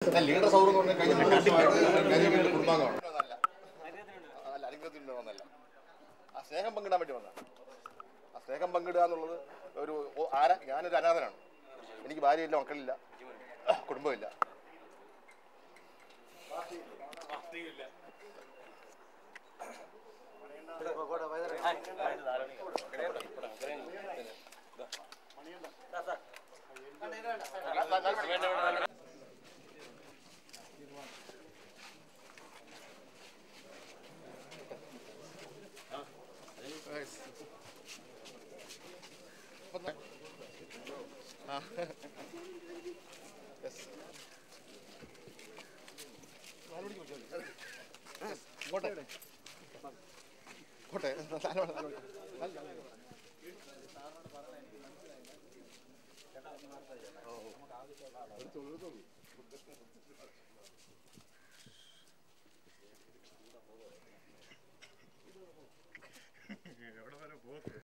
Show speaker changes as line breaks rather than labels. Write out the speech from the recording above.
leader സൗഹൃദം എന്ന് പറഞ്ഞാൽ കഴിഞ്ഞ മൂന്ന് വർഷമായിട്ട് കാര്യം വീട്ടിൽ കുടുംബാംഗമാണ് അല്ല അല്ല അലിംഗത്തിന് വന്നല്ല ആ സ്നേഹം പങ്കിടാൻ വേണ്ടി വന്ന ആ സ്നേഹം പങ്കിടുക എന്നുള്ളത് ഒരു ഓ- ആരാ ഞാനൊരു അനാഥനാണ് എനിക്ക് ഭാര്യയില്ല മക്കളില്ല കുടുംബമില്ല ഇങ്ങോട്ടെ ഇങ്ങോട്ടെ നാലോട്ട് നാലോട്ട് എടുത്തോളൂ എടുത്തോളൂ